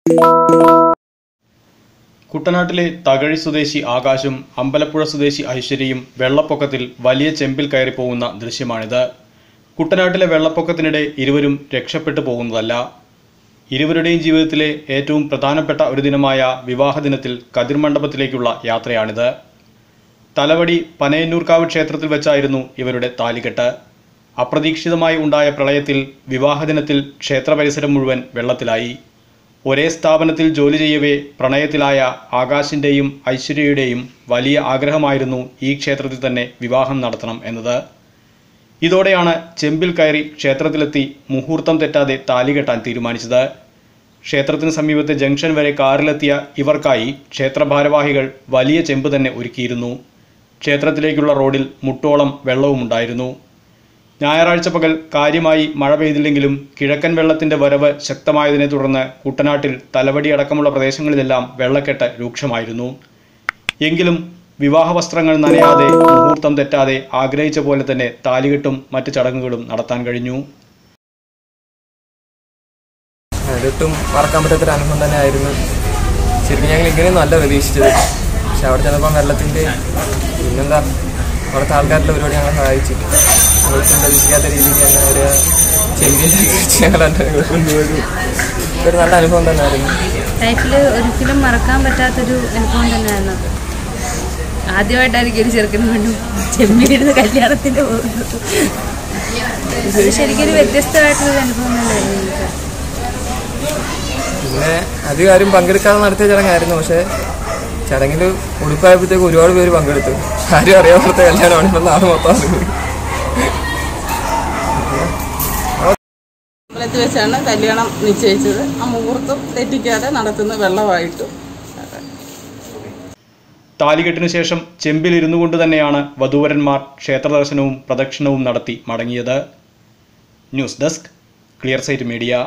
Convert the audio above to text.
കുട്ടനാട്ടിലെ തകഴി സ്വദേശി ആകാശും അമ്പലപ്പുഴ സ്വദേശി ഐശ്വര്യയും വെള്ളപ്പൊക്കത്തിൽ വലിയ ചെമ്പിൽ കയറി പോകുന്ന ദൃശ്യമാണിത് കുട്ടനാട്ടിലെ വെള്ളപ്പൊക്കത്തിനിടെ ഇരുവരും രക്ഷപ്പെട്ടു പോകുന്നതല്ല ഇരുവരുടെയും ജീവിതത്തിലെ ഏറ്റവും പ്രധാനപ്പെട്ട ഒരു ദിനമായ വിവാഹ ദിനത്തിൽ കതിർമണ്ഡപത്തിലേക്കുള്ള യാത്രയാണിത് തലവടി പനയന്നൂർക്കാവ് ക്ഷേത്രത്തിൽ വെച്ചായിരുന്നു ഇവരുടെ താലികെട്ട് അപ്രതീക്ഷിതമായി ഉണ്ടായ പ്രളയത്തിൽ വിവാഹദിനത്തിൽ ക്ഷേത്ര പരിസരം മുഴുവൻ വെള്ളത്തിലായി ഒരേ സ്ഥാപനത്തിൽ ജോലി ചെയ്യവേ പ്രണയത്തിലായ ആകാശിൻ്റെയും ഐശ്വര്യയുടെയും വലിയ ആഗ്രഹമായിരുന്നു ഈ ക്ഷേത്രത്തിൽ തന്നെ വിവാഹം നടത്തണം എന്നത് ഇതോടെയാണ് ചെമ്പിൽ കയറി ക്ഷേത്രത്തിലെത്തി മുഹൂർത്തം തെറ്റാതെ താലി കെട്ടാൻ തീരുമാനിച്ചത് ക്ഷേത്രത്തിന് സമീപത്തെ ജംഗ്ഷൻ വരെ കാറിലെത്തിയ ഇവർക്കായി ക്ഷേത്ര ഭാരവാഹികൾ വലിയ ചെമ്പ് തന്നെ ഒരുക്കിയിരുന്നു ക്ഷേത്രത്തിലേക്കുള്ള റോഡിൽ മുട്ടോളം വെള്ളവുമുണ്ടായിരുന്നു ഞായറാഴ്ച പകൽ കാര്യമായി മഴ പെയ്തില്ലെങ്കിലും കിഴക്കൻ വെള്ളത്തിന്റെ വരവ് ശക്തമായതിനെ തുടർന്ന് കുട്ടനാട്ടിൽ തലവടി അടക്കമുള്ള പ്രദേശങ്ങളിലെല്ലാം വെള്ളക്കെട്ട് രൂക്ഷമായിരുന്നു എങ്കിലും വിവാഹ വസ്ത്രങ്ങൾ നനയാതെ മുഹൂർത്തം തെറ്റാതെ ആഗ്രഹിച്ച പോലെ തന്നെ താലികെട്ടും മറ്റ് ചടങ്ങുകളും നടത്താൻ കഴിഞ്ഞു അതൊട്ടും മറക്കാൻ പറ്റാത്തൊരു അനുഭവം തന്നെ ആയിരുന്നു ശരിക്കും ഞങ്ങൾ ഇങ്ങനെയൊന്നും അല്ല പ്രതീക്ഷിച്ചത് പക്ഷെ അവിടെ ചെന്നപ്പോൾ വെള്ളത്തിൻ്റെ പിന്നെന്താ അവിടുത്തെ ആൾക്കാരുടെ ഒരുപാട് ഞങ്ങളെ സഹായിച്ചു ഞങ്ങൾക്കും പ്രതീക്ഷിക്കാത്ത രീതിയിൽ തന്നെ ഒരു ചെമ്പിൽ ഞങ്ങൾ കൊണ്ടുപോയി ഒരു നല്ല അനുഭവം തന്നെ ആയിരുന്നു ലൈഫിൽ ഒരിക്കലും മറക്കാൻ പറ്റാത്തൊരു അനുഭവം തന്നെയായിരുന്നു അത് ആദ്യമായിട്ടായിരിക്കും ഒരു ചെറുക്കന് വേണ്ടി ചെമ്മീരുന്ന് കല്യാണത്തിന് പോകുന്നത് അത് ശരിക്കും ഒരു വ്യത്യസ്തമായിട്ടുള്ളൊരു അനുഭവം തന്നെയായിരുന്നു എനിക്ക് പിന്നെ അധികം ആരും പങ്കെടുക്കാതെ നടത്തിയ ചടങ്ങായിരുന്നു പക്ഷേ ചടങ്ങിൽ ഉടുപ്പായപ്പോഴത്തേക്ക് ഒരുപാട് പേര് പങ്കെടുത്തു ആരും അറിയാത്ത കല്യാണമാണ് ഇപ്പം നാട് മൊത്തം അറിഞ്ഞത് അമ്പലത്തിൽ വെച്ചാണ് കല്യാണം നിശ്ചയിച്ചത് ആ മുഹൂർത്തം തെറ്റിക്കാതെ നടത്തുന്ന വെള്ളമായിട്ട് താലികെട്ടിനു ശേഷം ചെമ്പിലിരുന്നു കൊണ്ട് തന്നെയാണ് വധൂവരന്മാർ ക്ഷേത്ര ദർശനവും പ്രദക്ഷിണവും നടത്തി മടങ്ങിയത് news desk clear sight media